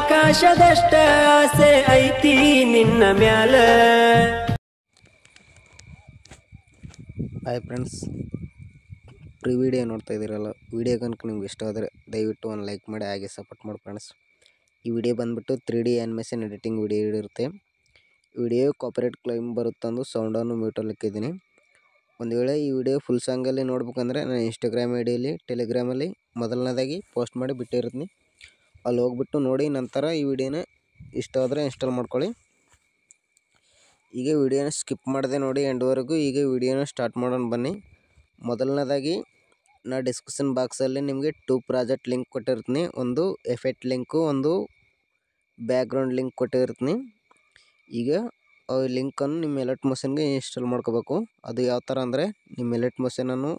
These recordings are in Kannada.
ಆಕಾಶದಷ್ಟ ಆಸೆ ಐತಿ ನಿನ್ನ ಮ್ಯಾಲ ಹಾಯ್ ಫ್ರೆಂಡ್ಸ್ ಪ್ರೀ ವಿಡಿಯೋ ನೋಡ್ತಾ ಇದ್ದೀರಲ್ಲ ವಿಡಿಯೋ ಕనుక ನಿಮ್ಗೆ ಇಷ್ಟ ಆದರೆ ದಯವಿಟ್ಟು ಒಂದು ಲೈಕ್ ಮಾಡಿ ಹಾಗೆ ಸಪೋರ್ಟ್ ಮಾಡಿ ಫ್ರೆಂಡ್ಸ್ ಈ ವಿಡಿಯೋ ಬಂದುಬಿಟ್ಟು three D animation editing video ಇರುತ್ತೆ ವಿಡಿಯೋ ಕಾಪರೇಟ್ ಕ್ಲೈಮ್ ಬರುತ್ತಂದು ಸೌಂಡನ್ನು ಮ್ಯೂಟಲ್ಲಿ ಇಕ್ಕಿದ್ದೀನಿ ಒಂದು ವೇಳೆ ಈ ವಿಡಿಯೋ ಫುಲ್ ಸಾಂಗಲ್ಲಿ ನೋಡ್ಬೇಕಂದ್ರೆ ನಾನು ಇನ್ಸ್ಟಾಗ್ರಾಮ್ ಐ ಡಿಯಲ್ಲಿ ಟೆಲಿಗ್ರಾಮಲ್ಲಿ ಮೊದಲನೇದಾಗಿ ಪೋಸ್ಟ್ ಮಾಡಿ ಬಿಟ್ಟಿರ್ತೀನಿ ಅಲ್ಲಿ ಹೋಗ್ಬಿಟ್ಟು ನೋಡಿ ನಂತರ ಈ ವಿಡಿಯೋನ ಇಷ್ಟ ಆದರೆ ಇನ್ಸ್ಟಾಲ್ ಮಾಡ್ಕೊಳ್ಳಿ ಈಗ ವಿಡಿಯೋನ ಸ್ಕಿಪ್ ಮಾಡಿದೆ ನೋಡಿ ಎಂಡ್ವರೆಗೂ ಈಗ ವಿಡಿಯೋನ ಸ್ಟಾರ್ಟ್ ಮಾಡೋಣ ಬನ್ನಿ ಮೊದಲನೇದಾಗಿ ನಾ ಡಿಸ್ಕ್ರಿಪ್ಷನ್ ಬಾಕ್ಸಲ್ಲಿ ನಿಮಗೆ ಟೂ ಪ್ರಾಜೆಕ್ಟ್ ಲಿಂಕ್ ಕೊಟ್ಟಿರ್ತೀನಿ ಒಂದು ಎಫೆಕ್ಟ್ ಲಿಂಕು ಒಂದು ಬ್ಯಾಕ್ಗ್ರೌಂಡ್ ಲಿಂಕ್ ಕೊಟ್ಟಿರ್ತೀನಿ ಈಗ ಆ ಲಿಂಕನ್ನು ನಿಮ್ಮ ಎಲೆಕ್ಟ್ ಮಷನ್ಗೆ ಇನ್ಸ್ಟಾಲ್ ಮಾಡ್ಕೋಬೇಕು ಅದು ಯಾವ ಥರ ಅಂದರೆ ನಿಮ್ಮ ಎಲೆಕ್ಟ್ ಮಷನನ್ನು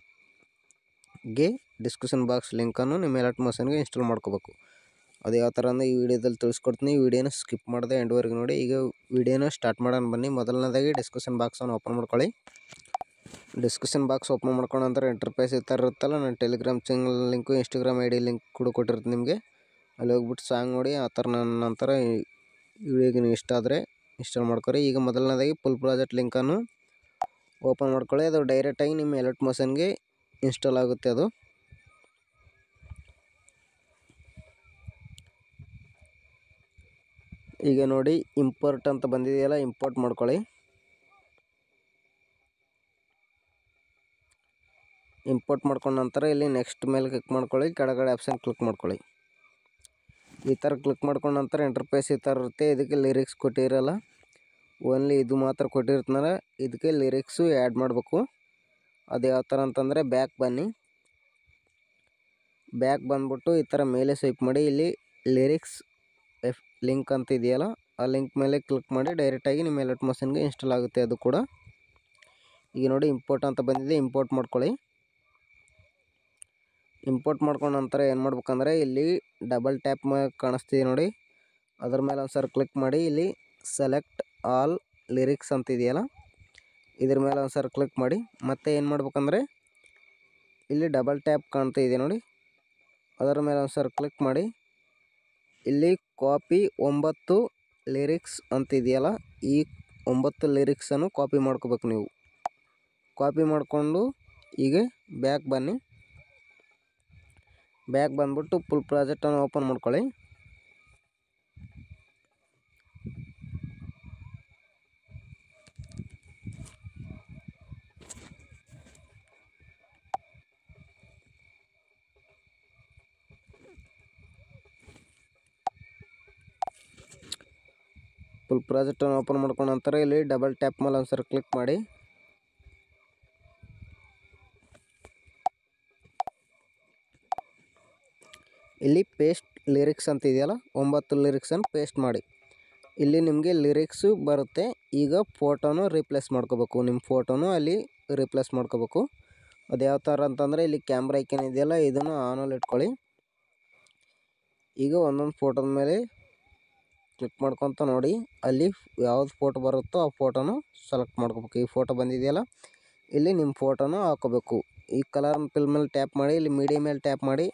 ಗೆ ಡಿಸ್ಕ್ರಿಪ್ಷನ್ ಬಾಕ್ಸ್ ಲಿಂಕನ್ನು ನಿಮ್ಮ ಎಲೆಕ್ಟ್ ಮಷನ್ಗೆ ಇನ್ಸ್ಟಾಲ್ ಮಾಡ್ಕೋಬೇಕು ಅದು ಯಾವ ಥರ ಅಂದರೆ ಈ ವಿಡಿಯೋದಲ್ಲಿ ತಿಳಿಸ್ಕೊಡ್ತೀನಿ ಈ ವಿಡಿಯೋನ ಸ್ಕಿಪ್ ಮಾಡಿದೆ ಎಂಡ್ವರೆಗೆ ನೋಡಿ ಈಗ ವಿಡಿಯೋನ ಸ್ಟಾರ್ಟ್ ಮಾಡೋಣ ಬನ್ನಿ ಮೊದಲನೇದಾಗಿ ಡಿಸ್ಕ್ರಿಪ್ಷನ್ ಬಾಕ್ಸನ್ನು ಓಪನ್ ಮಾಡ್ಕೊಳ್ಳಿ ಡಿಸ್ಕ್ರಿಪ್ಷನ್ ಬಾಕ್ಸ್ ಓಪನ್ ಮಾಡ್ಕೊಂಡು ನಂತರ ಇಂಟರ್ಫೇಸ್ ಈ ಥರ ಇರುತ್ತಲ್ಲ ನಾನು Telegram channel link Instagram I D link ಕೂಡ ಕೊಟ್ಟಿರ್ತೀನಿ ನಿಮಗೆ ಅಲ್ಲಿ ಹೋಗ್ಬಿಟ್ಟು ಸಾಂಗ್ ನೋಡಿ ಆ ಥರ ನನ್ನ ನಂತರ ಈ ವಿಡಿಯೋಗೆ ನೀವು ಇಷ್ಟ ಆದರೆ ಇನ್ಸ್ಟಾಲ್ ಮಾಡ್ಕೊರಿ ಈಗ ಮೊದಲನೇದಾಗಿ ಫುಲ್ ಪ್ರಾಜೆಕ್ಟ್ ಲಿಂಕನ್ನು ಓಪನ್ ಮಾಡ್ಕೊಳ್ಳಿ ಅದು ಡೈರೆಕ್ಟಾಗಿ ನಿಮ್ಮ ಎಲೆಕ್ಟ್ ಮೋಷನ್ಗೆ ಇನ್ಸ್ಟಾಲ್ ಆಗುತ್ತೆ ಅದು ಈಗ ನೋಡಿ ಇಂಪೋರ್ಟ್ ಅಂತ ಬಂದಿದೆಯಲ್ಲ ಇಂಪೋರ್ಟ್ ಮಾಡ್ಕೊಳ್ಳಿ ಇಂಪೋರ್ಟ್ ಮಾಡ್ಕೊಂಡ ನಂತರ ಇಲ್ಲಿ ನೆಕ್ಸ್ಟ್ ಮೇಲೆ ಕ್ಲಿಕ್ ಮಾಡ್ಕೊಳ್ಳಿ ಕೆಳಗಡೆ ಆಪ್ಷನ್ ಕ್ಲಿಕ್ ಮಾಡ್ಕೊಳ್ಳಿ ಈ ಥರ ಕ್ಲಿಕ್ ಮಾಡ್ಕೊಂಡ ನಂತರ ಇಂಟರ್ಫೇಸ್ ಈ ಥರ ಇರುತ್ತೆ ಇದಕ್ಕೆ ಲಿರಿಕ್ಸ್ ಕೊಟ್ಟಿರಲ್ಲ ಓನ್ಲಿ ಇದು ಮಾತ್ರ ಕೊಟ್ಟಿರ್ತಾರ ಇದಕ್ಕೆ ಲಿರಿಕ್ಸು ಆ್ಯಡ್ ಮಾಡಬೇಕು ಅದು ಯಾವ ಥರ ಅಂತಂದರೆ ಬ್ಯಾಕ್ ಬನ್ನಿ ಬ್ಯಾಕ್ ಬಂದ್ಬಿಟ್ಟು ಈ ಥರ ಮೇಲೆ ಸ್ವೈಪ್ ಮಾಡಿ ಇಲ್ಲಿ ಲಿರಿಕ್ಸ್ ಎಫ್ ಲಿಂಕ್ ಅಂತ ಇದೆಯಲ್ಲ ಆ ಲಿಂಕ್ ಮೇಲೆ ಕ್ಲಿಕ್ ಮಾಡಿ ಡೈರೆಕ್ಟಾಗಿ ನಿಮ್ಮ ಎಲೆಕ್ಟ್ ಮಷನ್ಗೆ ಇನ್ಸ್ಟಾಲ್ ಆಗುತ್ತೆ ಅದು ಕೂಡ ಈಗ ನೋಡಿ ಇಂಪೋರ್ಟ್ ಅಂತ ಬಂದಿದೆ ಇಂಪೋರ್ಟ್ ಮಾಡ್ಕೊಳ್ಳಿ ಇಂಪೋರ್ಟ್ ಮಾಡ್ಕೊಂಡ ನಂತರ ಏನು ಮಾಡ್ಬೇಕಂದ್ರೆ ಇಲ್ಲಿ ಡಬಲ್ ಟ್ಯಾಪ್ ಕಾಣಿಸ್ತಿದೆ ನೋಡಿ ಅದ್ರ ಮೇಲೆ ಒಂದು ಸರಿ ಕ್ಲಿಕ್ ಮಾಡಿ ಇಲ್ಲಿ ಸೆಲೆಕ್ಟ್ ಆಲ್ ಲಿರಿಕ್ಸ್ ಅಂತ ಇದೆಯಲ್ಲ ಇದ್ರ ಮೇಲೆ ಒಂದು ಸರಿ ಕ್ಲಿಕ್ ಮಾಡಿ ಮತ್ತೆ ಏನು ಮಾಡ್ಬೇಕಂದ್ರೆ ಇಲ್ಲಿ ಡಬಲ್ ಟ್ಯಾಪ್ ಕಾಣ್ತಾ ಇದೆ ನೋಡಿ ಅದರ ಮೇಲೆ ಒಂದು ಸರಿ ಕ್ಲಿಕ್ ಮಾಡಿ ಇಲ್ಲಿ ಕಾಪಿ ಒಂಬತ್ತು ಲಿರಿಕ್ಸ್ ಅಂತ ಇದೆಯಲ್ಲ ಈ ಒಂಬತ್ತು ಲಿರಿಕ್ಸನ್ನು ಕಾಪಿ ಮಾಡ್ಕೋಬೇಕು ನೀವು ಕಾಪಿ ಮಾಡಿಕೊಂಡು ಈಗ ಬ್ಯಾಕ್ ಬನ್ನಿ ಬ್ಯಾಕ್ ಬಂದ್ಬಿಟ್ಟು ಫುಲ್ ಪ್ರಾಜೆಕ್ಟನ್ನು ಓಪನ್ ಮಾಡ್ಕೊಳ್ಳಿ ಫುಲ್ ಪ್ರಾಜೆಕ್ಟನ್ನು ಓಪನ್ ಮಾಡ್ಕೊಂಡ ನಂತರ ಇಲ್ಲಿ ಡಬಲ್ ಟ್ಯಾಪ್ ಮೇಲೆ ಒಂದ್ಸರಿ ಕ್ಲಿಕ್ ಮಾಡಿ ಇಲ್ಲಿ ಪೇಸ್ಟ್ ಲಿರಿಕ್ಸ್ ಅಂತ ಇದೆಯಲ್ಲ ಒಂಬತ್ತು ಲಿರಿಕ್ಸನ್ನು ಪೇಸ್ಟ್ ಮಾಡಿ ಇಲ್ಲಿ ನಿಮಗೆ ಲಿರಿಕ್ಸು ಬರುತ್ತೆ ಈಗ ಫೋಟೋನು ರೀಪ್ಲೇಸ್ ಮಾಡ್ಕೋಬೇಕು ನಿಮ್ಮ ಫೋಟೋನು ಅಲ್ಲಿ ರೀಪ್ಲೇಸ್ ಮಾಡ್ಕೋಬೇಕು ಅದು ಯಾವ ಥರ ಅಂತಂದರೆ ಇಲ್ಲಿ ಕ್ಯಾಮ್ರಾ ಐಕನ್ ಇದೆಯಲ್ಲ ಇದನ್ನು ಆನಲ್ಲಿ ಇಟ್ಕೊಳ್ಳಿ ಈಗ ಒಂದೊಂದು ಫೋಟೋದ ಮೇಲೆ ಕ್ಲಿಕ್ ಮಾಡ್ಕೊತ ನೋಡಿ ಅಲ್ಲಿ ಯಾವ್ದು ಫೋಟೋ ಬರುತ್ತೋ ಆ ಫೋಟೋನು ಸೆಲೆಕ್ಟ್ ಮಾಡ್ಕೋಬೇಕು ಈ ಫೋಟೋ ಬಂದಿದೆಯಲ್ಲ ಇಲ್ಲಿ ನಿಮ್ಮ ಫೋಟೋನು ಹಾಕೋಬೇಕು ಈ ಕಲರ್ ಫಿಲ್ ಮೇಲೆ ಟ್ಯಾಪ್ ಮಾಡಿ ಇಲ್ಲಿ ಮೀಡಿಯಾ ಮೇಲೆ ಟ್ಯಾಪ್ ಮಾಡಿ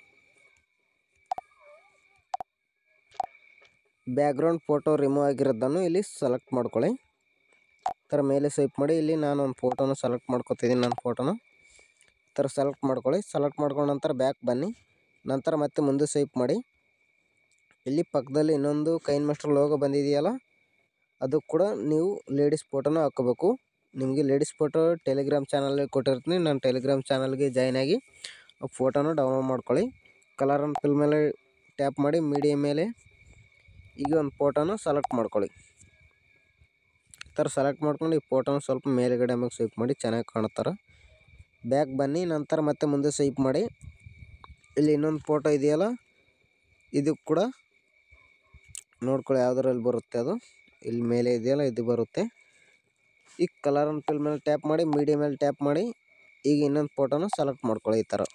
ಬ್ಯಾಕ್ಗ್ರೌಂಡ್ ಫೋಟೋ ರಿಮೂವ್ ಆಗಿರೋದನ್ನು ಇಲ್ಲಿ ಸೆಲೆಕ್ಟ್ ಮಾಡ್ಕೊಳ್ಳಿ ಈ ಥರ ಮೇಲೆ ಸ್ವೈಪ್ ಮಾಡಿ ಇಲ್ಲಿ ನಾನು ಒಂದು ಫೋಟೋನ ಸೆಲೆಕ್ಟ್ ಮಾಡ್ಕೊತಿದ್ದೀನಿ ನನ್ನ ಫೋಟೋನ ಈ ಥರ ಸೆಲೆಕ್ಟ್ ಮಾಡ್ಕೊಳ್ಳಿ ಸೆಲೆಕ್ಟ್ ಮಾಡ್ಕೊಂಡ ನಂತರ ಬ್ಯಾಕ್ ಬನ್ನಿ ನಂತರ ಮತ್ತೆ ಮುಂದೆ ಸ್ವೈಪ್ ಮಾಡಿ ಇಲ್ಲಿ ಪಕ್ಕದಲ್ಲಿ ಇನ್ನೊಂದು ಕೈನ್ ಮಾಸ್ಟರ್ ಲೋಗೋ ಬಂದಿದೆಯಲ್ಲ ಅದು ಕೂಡ ನೀವು ಲೇಡೀಸ್ ಫೋಟೋನ ಹಾಕೋಬೇಕು ನಿಮಗೆ ಲೇಡೀಸ್ ಫೋಟೋ ಟೆಲಿಗ್ರಾಮ್ ಚಾನಲ್ಗೆ ಕೊಟ್ಟಿರ್ತೀನಿ ನಾನು ಟೆಲಿಗ್ರಾಮ್ ಚಾನಲ್ಗೆ ಜಾಯ್ನ್ ಆಗಿ ಆ ಫೋಟೋನ ಡೌನ್ಲೋಡ್ ಮಾಡ್ಕೊಳ್ಳಿ ಕಲರ್ ಆ್ಯಂಡ್ ಫಿಲ್ ಮೇಲೆ ಟ್ಯಾಪ್ ಮಾಡಿ ಮೀಡಿಯಾ ಮೇಲೆ ಈಗ ಒಂದು ಫೋಟೋನ ಸೆಲೆಕ್ಟ್ ಮಾಡ್ಕೊಳ್ಳಿ ಈ ಥರ ಸೆಲೆಕ್ಟ್ ಮಾಡ್ಕೊಂಡು ಈ ಫೋಟೋನ ಸ್ವಲ್ಪ ಮೇಲ್ಗಡೆ ಮೇಲೆ ಸ್ವೈಪ್ ಮಾಡಿ ಚೆನ್ನಾಗಿ ಕಾಣುತ್ತಾರ ಬ್ಯಾಕ್ ಬನ್ನಿ ನಂತರ ಮತ್ತೆ ಮುಂದೆ ಸ್ವೈಪ್ ಮಾಡಿ ಇಲ್ಲಿ ಇನ್ನೊಂದು ಫೋಟೋ ಇದೆಯಲ್ಲ ಇದು ಕೂಡ ನೋಡ್ಕೊಳ್ಳಿ ಯಾವುದರಲ್ಲಿ ಬರುತ್ತೆ ಅದು ಇಲ್ಲಿ ಮೇಲೆ ಇದೆಯಲ್ಲ ಇದು ಬರುತ್ತೆ ಈ ಕಲರ್ ಆ್ಯಂಡ್ ಫಿಲ್ ಮೇಲೆ ಟ್ಯಾಪ್ ಮಾಡಿ ಮೀಡಿಯಾ ಮೇಲೆ ಟ್ಯಾಪ್ ಮಾಡಿ ಈಗ ಇನ್ನೊಂದು ಫೋಟೋನ ಸೆಲೆಕ್ಟ್ ಮಾಡ್ಕೊಳ್ಳಿ ಈ ಥರ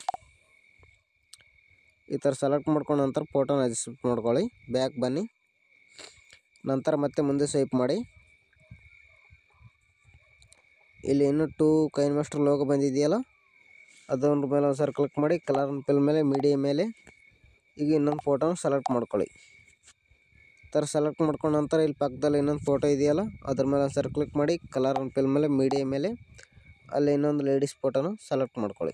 ಈ ಥರ ಸೆಲೆಕ್ಟ್ ಮಾಡ್ಕೊಂಡ ನಂತರ ಫೋಟೋನ ಅಡ್ಜಸ್ಟ್ ಮಾಡ್ಕೊಳ್ಳಿ ಬ್ಯಾಕ್ ಬನ್ನಿ ನಂತರ ಮತ್ತೆ ಮುಂದೆ ಸ್ವೈಪ್ ಮಾಡಿ ಇಲ್ಲಿ ಇನ್ನೂ ಟೂ ಕೈನ್ ಮಾಸ್ಟರ್ ಲೋಗೋ ಬಂದಿದೆಯಲ್ಲ ಅದೊಂದ್ರ ಮೇಲೆ ಒಂದು ಸರಿ ಕ್ಲಿಕ್ ಮಾಡಿ ಕಲರ್ ಫಿಲ್ ಮೇಲೆ ಮೀಡಿಯಾ ಮೇಲೆ ಈಗ ಇನ್ನೊಂದು ಫೋಟೋನ ಸೆಲೆಕ್ಟ್ ಮಾಡ್ಕೊಳ್ಳಿ ಥರ ಸೆಲೆಕ್ಟ್ ಮಾಡ್ಕೊಂಡ ನಂತರ ಇಲ್ಲಿ ಪಕ್ಕದಲ್ಲಿ ಇನ್ನೊಂದು ಫೋಟೋ ಇದೆಯಲ್ಲ ಅದ್ರ ಮೇಲೆ ಒಂದ್ಸರಿ ಕ್ಲಿಕ್ ಮಾಡಿ ಕಲರ್ ಆ್ಯಂಡ್ ಫಿಲ್ ಮೇಲೆ ಮೀಡಿಯಾ ಮೇಲೆ ಅಲ್ಲಿ ಇನ್ನೊಂದು ಲೇಡೀಸ್ ಫೋಟೋನ ಸೆಲೆಕ್ಟ್ ಮಾಡ್ಕೊಳ್ಳಿ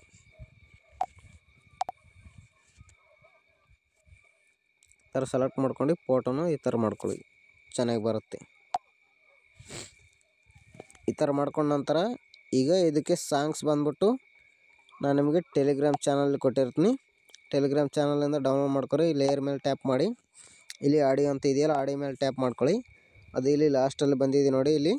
ಈ ಥರ ಸೆಲೆಕ್ಟ್ ಮಾಡ್ಕೊಂಡು ಫೋಟೋನ ಈ ಥರ ಮಾಡ್ಕೊಳ್ಳಿ ಚೆನ್ನಾಗಿ ಬರುತ್ತೆ ಈ ಥರ ಮಾಡ್ಕೊಂಡ ನಂತರ ಈಗ ಇದಕ್ಕೆ ಸಾಂಗ್ಸ್ ಬಂದ್ಬಿಟ್ಟು ನಾನು ನಿಮಗೆ ಟೆಲಿಗ್ರಾಮ್ ಚಾನಲ್ ಕೊಟ್ಟಿರ್ತೀನಿ ಟೆಲಿಗ್ರಾಮ್ ಚಾನಲಿಂದ ಡೌನ್ಲೋಡ್ ಮಾಡ್ಕೊರಿ ಲೇಯರ್ ಮೇಲೆ ಟ್ಯಾಪ್ ಮಾಡಿ ಇಲ್ಲಿ ಆಡಿಯೋ ಅಂತ ಇದೆಯಲ್ಲ ಆಡಿಯೋ ಮೇಲೆ ಟ್ಯಾಪ್ ಮಾಡ್ಕೊಳ್ಳಿ ಅದು ಇಲ್ಲಿ ಲಾಸ್ಟಲ್ಲಿ ಬಂದಿದೆ ನೋಡಿ ಇಲ್ಲಿ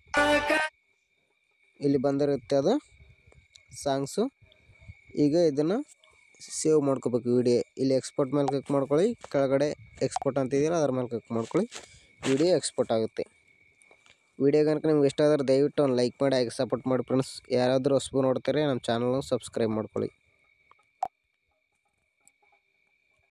ಇಲ್ಲಿ ಬಂದಿರುತ್ತೆ ಅದು ಸಾಂಗ್ಸು ಈಗ ಇದನ್ನು ಸೇವ್ ಮಾಡ್ಕೋಬೇಕು ವಿಡಿಯೋ ಇಲ್ಲಿ ಎಕ್ಸ್ಪೋರ್ಟ್ ಮೇಲೆ ಕ್ಲಿಕ್ ಮಾಡ್ಕೊಳ್ಳಿ ಕೆಳಗಡೆ ಎಕ್ಸ್ಪೋರ್ಟ್ ಅಂತ ಇದೆಯಲ್ಲ ಅದ್ರ ಮೇಲೆ ಕ್ಲಿಕ್ ಮಾಡ್ಕೊಳ್ಳಿ ವಿಡಿಯೋ ಎಕ್ಸ್ಪೋರ್ಟ್ ಆಗುತ್ತೆ ವಿಡಿಯೋ ಕనుక ನಿಮ್ಗೆ ಇಷ್ಟ ಆದರೆ ದಯವಿಟ್ಟು ಒಂದು ಲೈಕ್ ಮಾಡಿ ಹಾಗೆ ಸಪೋರ್ಟ್ ಮಾಡಿ ಫ್ರೆಂಡ್ಸ್ ಯಾರಾದರೂ ಹೊಸಬು ನೋಡ್ತಾರೆ ನಮ್ಮ ಚಾನಲ್ನ ಸಬ್ಸ್ಕ್ರೈಬ್ ಮಾಡ್ಕೊಳ್ಳಿ